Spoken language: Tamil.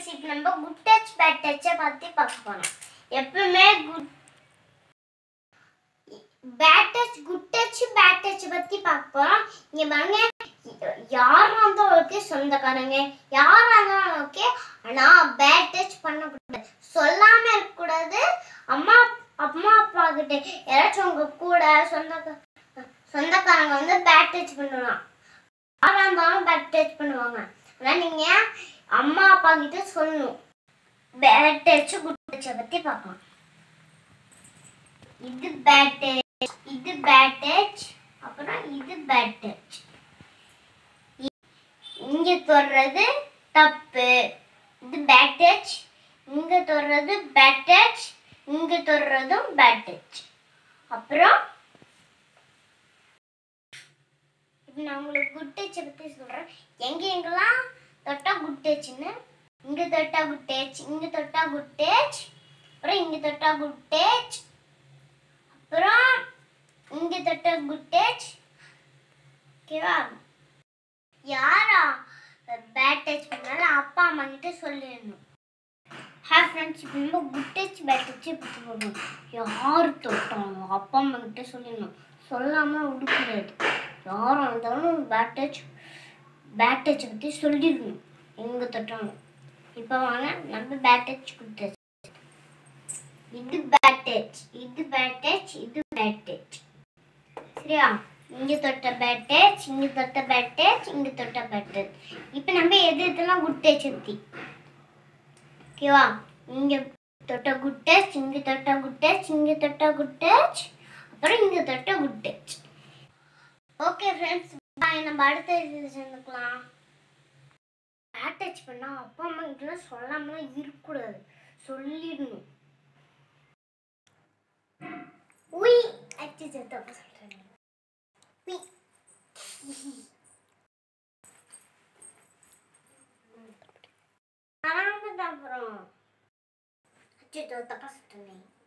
ஃப்ரெண்ட்ஸ் இப்போ நம்ம குட் டச் பேட் டச்சை பற்றி பார்க்க போகிறோம் எப்பவுமே good bad touch good touch bad touch பற்றி பார்க்க போகிறோம் இங்கே பாருங்க யாரா இருந்தாலும் ஓகே சொந்தக்காரங்க யாரா இருந்தாலும் ஓகே ஆனால் பேட் டச் பண்ணக்கூடாது சொல்லாம இருக்கக்கூடாது அம்மா அம்மா அப்பா கிட்ட யாராச்சும் உங்க கூட சொந்த சொந்தக்காரங்க வந்து பேட் டச் பண்ணலாம் யாரா இருந்தாலும் பேட் டச் பண்ணுவாங்க ஆனால் நீங்க அம்மா அப்பா கிட்ட சொல்லணும் பேட் டச் குட் டச்சை பத்தி பார்க்கலாம் இது பேட் டச் இது பேட் டச் அப்புறம் இது பேட் டச் இங்க தொடுறது தப்பு இது பேட் டச் இங்க தொடுறது பேட் டச் இங்க தொடுறதும் பேட் டச் அப்புறம் இப்போ நான் உங்களுக்கு குட் டச்சை பற்றி சொல்கிறேன் எங்கே எங்கெல்லாம் தொட்டா குட் டச்னு இங்கே தொட்டா குட் டச் இங்கே தொட்டா குட் டச் அப்புறம் இங்கே தொட்டா குட் டச் அப்புறம் இங்கே தொட்டா குட் டச் ஓகேவா யாரா பேட் டச் பண்ணாலும் அப்பா அம்மா கிட்ட சொல்லிடணும் ஹாய் ஃப்ரெண்ட்ஸ் இப்போ நம்ம குட் டச் பேட் டச் பற்றி போகணும் யார் தொட்டாங்க அப்பா அம்மா கிட்ட சொல்லிடணும் சொல்லாமல் விடக்கூடாது யாராக இருந்தாலும் பேட் டச் பேட் டச்சை பற்றி சொல்லிடணும் எங்கே தொட்டாலும் இப்போ வாங்க நம்ம பேட் டச் குட் டச் இது பேட் டச் இது பேட் டச் இது பேட் டச் சரியா இங்க தொட்ட பேட் டச் இங்க தொட்ட பேட் டச் இங்க தொட்ட பேட் டச் இப்போ நம்ம எது எதெல்லாம் குட் டச் பற்றி ஓகேவா இங்க தொட்ட குட் டச் இங்க தொட்ட குட் டச் இங்க தொட்ட குட் டச் அப்புறம் இங்க தொட்ட குட் டச் ஓகே ஃப்ரெண்ட்ஸ் நம்ம அடுத்த இது சேர்ந்துக்கலாம் பேட் டச் பண்ணா அப்பா அம்மா கிட்ட சொல்லாமலாம் இருக்கக்கூடாது சொல்லிடணும் உய் அச்சு தப்பு சொல்றேன் உய் அப்புறம் அச்சு தப்பா சொல்றேன்